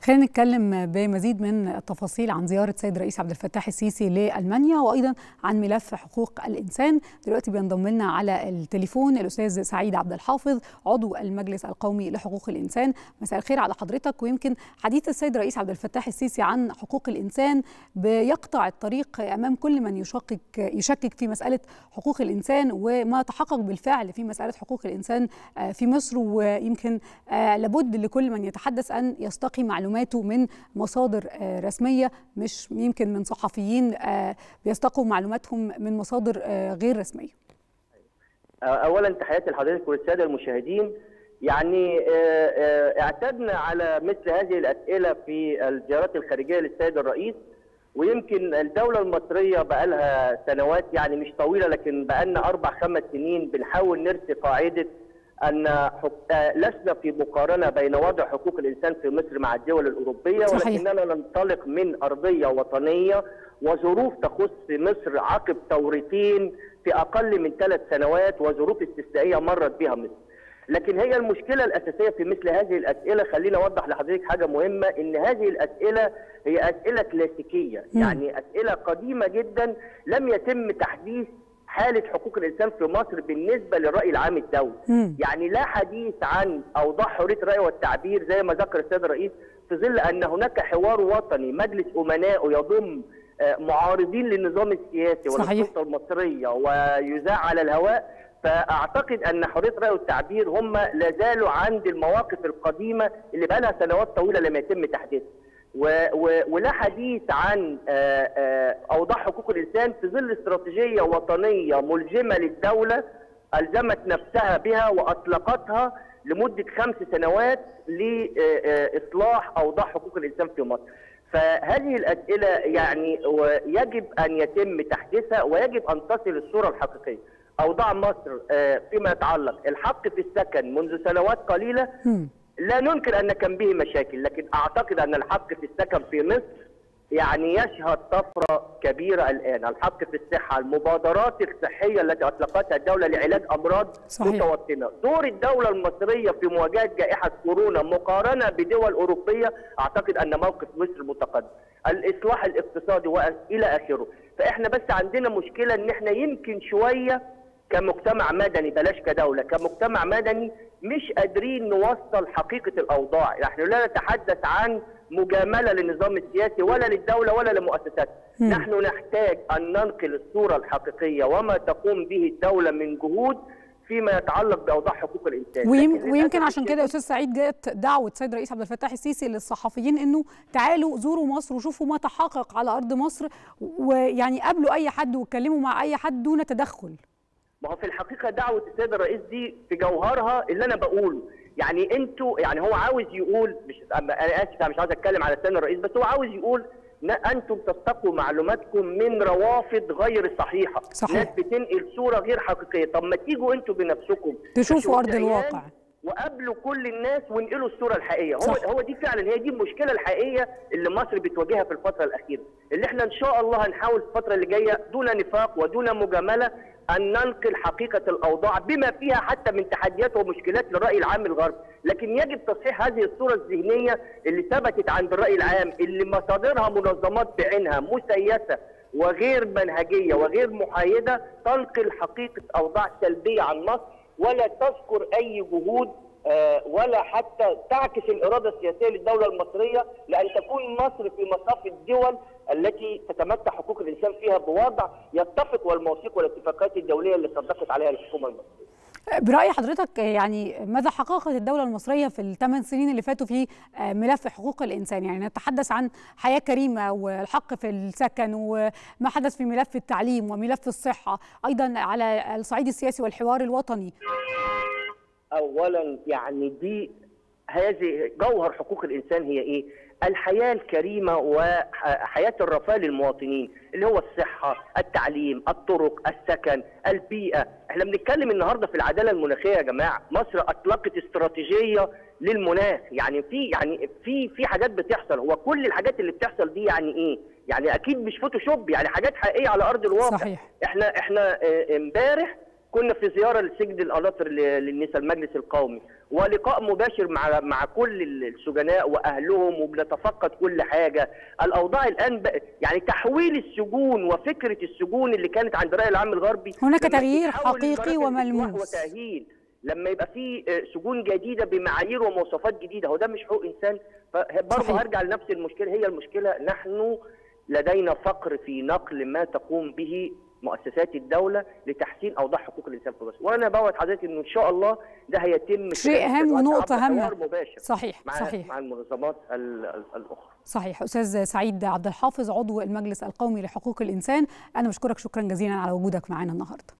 خلينا نتكلم بمزيد من التفاصيل عن زيارة سيد الرئيس عبد الفتاح السيسي لألمانيا وأيضا عن ملف حقوق الإنسان دلوقتي بينضم لنا على التليفون الأستاذ سعيد عبد الحافظ عضو المجلس القومي لحقوق الإنسان مساء الخير على حضرتك ويمكن حديث السيد الرئيس عبد الفتاح السيسي عن حقوق الإنسان بيقطع الطريق أمام كل من يشكك يشكك في مسألة حقوق الإنسان وما تحقق بالفعل في مسألة حقوق الإنسان في مصر ويمكن لابد لكل من يتحدث أن يستقي معلوماته من مصادر رسمية مش يمكن من صحفيين بيستقوا معلوماتهم من مصادر غير رسمية اولا تحياتي لحضرتك والساده المشاهدين يعني اعتدنا على مثل هذه الاسئله في الزيارات الخارجيه للسيد الرئيس ويمكن الدوله المصريه بقى لها سنوات يعني مش طويله لكن بقى لنا اربع خمس سنين بنحاول نرسي قاعده ان لسنا في مقارنه بين وضع حقوق الانسان في مصر مع الدول الاوروبيه صحيح. ولكننا ننطلق من ارضيه وطنيه وظروف تخص مصر عقب ثورتين في اقل من ثلاث سنوات وظروف استثنائيه مرت بها مصر. لكن هي المشكله الاساسيه في مثل هذه الاسئله خليني اوضح لحضرتك حاجه مهمه ان هذه الاسئله هي اسئله كلاسيكيه مم. يعني اسئله قديمه جدا لم يتم تحديث حاله حقوق الانسان في مصر بالنسبه للراي العام الدولي مم. يعني لا حديث عن اوضاع حريه الراي والتعبير زي ما ذكر السيد الرئيس في ظل ان هناك حوار وطني مجلس امنائه يضم آه، معارضين للنظام السياسي صحيح. والسلطه المصريه ويذاع على الهواء فاعتقد ان حريه الراي والتعبير هم لا زالوا عند المواقف القديمه اللي بقى لها سنوات طويله لم يتم تحديثها و- و- ولا حديث عن آه، آه، اوضاع حقوق الانسان في ظل استراتيجيه وطنيه ملزمه للدوله الزمت نفسها بها واطلقتها لمده خمس سنوات لاصلاح اوضاع حقوق الانسان في مصر. فهذه الاسئله يعني يجب ان يتم تحديثها ويجب ان تصل الصوره الحقيقيه. اوضاع مصر آه، فيما يتعلق الحق في السكن منذ سنوات قليله مم. لا ننكر ان كان به مشاكل لكن اعتقد ان الحق في السكن في مصر يعني يشهد طفره كبيره الان، الحق في الصحه، المبادرات الصحيه التي اطلقتها الدوله لعلاج امراض صحيح. متوطنه، دور الدوله المصريه في مواجهه جائحه كورونا مقارنه بدول اوروبيه اعتقد ان موقف مصر متقدم، الاصلاح الاقتصادي والى اخره، فاحنا بس عندنا مشكله ان احنا يمكن شويه كمجتمع مدني بلاش كدوله كمجتمع مدني مش قادرين نوصل حقيقه الاوضاع نحن لا نتحدث عن مجامله للنظام السياسي ولا للدوله ولا لمؤسساتها مم. نحن نحتاج ان ننقل الصوره الحقيقيه وما تقوم به الدوله من جهود فيما يتعلق باوضاع حقوق الانسان ويم- لكن ويمكن للأسف عشان كده يا استاذ سعيد جاءت دعوه سيد الرئيس عبد الفتاح السيسي للصحفيين انه تعالوا زوروا مصر وشوفوا ما تحقق على ارض مصر ويعني قابلوا اي حد واتكلموا مع اي حد دون تدخل ما هو في الحقيقه دعوه السيد الرئيس دي في جوهرها اللي انا بقوله يعني انتوا يعني هو عاوز يقول مش أما انا اسف انا مش عاوز اتكلم على السيد الرئيس بس هو عاوز يقول ن- انتم تستقوا معلوماتكم من روافد غير صحيحه صحيح. ناس بتنقل صوره غير حقيقيه طب ما تيجوا انتوا بنفسكم تشوفوا كشهود أرض عيان الواقع. وقابلوا كل الناس وانقلوا الصوره الحقيقيه هو صح. هو دي فعلا هي دي المشكله الحقيقيه اللي مصر بتواجهها في الفتره الاخيره اللي احنا ان شاء الله هنحاول في الفتره اللي جايه دون نفاق ودون مجامله ان ننقل حقيقه الاوضاع بما فيها حتى من تحديات ومشكلات للراي العام الغربي لكن يجب تصحيح هذه الصوره الذهنيه اللي ثبتت عند الراي العام اللي مصادرها منظمات بعينها مسيسه وغير منهجيه وغير محايده تنقل حقيقه اوضاع سلبيه عن مصر ولا تذكر اي جهود آه، ولا حتى تعكس الاراده السياسيه للدوله المصريه لان تكون مصر في مصاف الدول التي تتمتع حقوق الانسان فيها بوضع يتفق والمواثيق والاتفاقات الدوليه اللي صدقت عليها الحكومه المصريه. برأي حضرتك يعني ماذا حققت الدولة المصرية في الثمان سنين اللي فاتوا في ملف حقوق الإنسان يعني نتحدث عن حياة كريمة والحق في السكن وما حدث في ملف التعليم وملف الصحة أيضا على الصعيد السياسي والحوار الوطني اولا يعني دي هذه جوهر حقوق الانسان هي ايه؟ الحياه الكريمه وحياه الرفاه للمواطنين اللي هو الصحه، التعليم، الطرق، السكن، البيئه، احنا بنتكلم النهارده في العداله المناخيه يا جماعه، مصر اطلقت استراتيجيه للمناخ، يعني في يعني في في حاجات بتحصل، هو كل الحاجات اللي بتحصل دي يعني ايه؟ يعني اكيد مش فوتوشوب يعني حاجات حقيقيه على ارض الواقع. صحيح. احنا احنا آه، امبارح كنا في زياره لسجن القناطر ل- للنساء المجلس القومي ولقاء مباشر مع مع كل السجناء واهلهم وبنتفقد كل حاجه الاوضاع الان بق... يعني تحويل السجون وفكره السجون اللي كانت عند الراي العام الغربي هناك لما تغيير تتحول حقيقي لمراكز إصلاح وملموس وتاهيل لما يبقى في آه، سجون جديده بمعايير ومواصفات جديده هو ده مش حقوق انسان فبرضه صحيح. هرجع لنفس المشكله هي المشكله نحن لدينا فقر في نقل ما تقوم به مؤسسات الدوله لتحسين اوضاع حقوق الانسان في مصر وانا بوعد حضرتك انه ان شاء الله ده هيتم شيء خلال هام فترات ونقطة عبر هامة. حوار مباشر صحيح مع صحيح مع المنظمات ال- ال- الاخرى صحيح استاذ سعيد عبد الحافظ عضو المجلس القومي لحقوق الانسان انا بشكرك شكرا جزيلا على وجودك معنا النهارده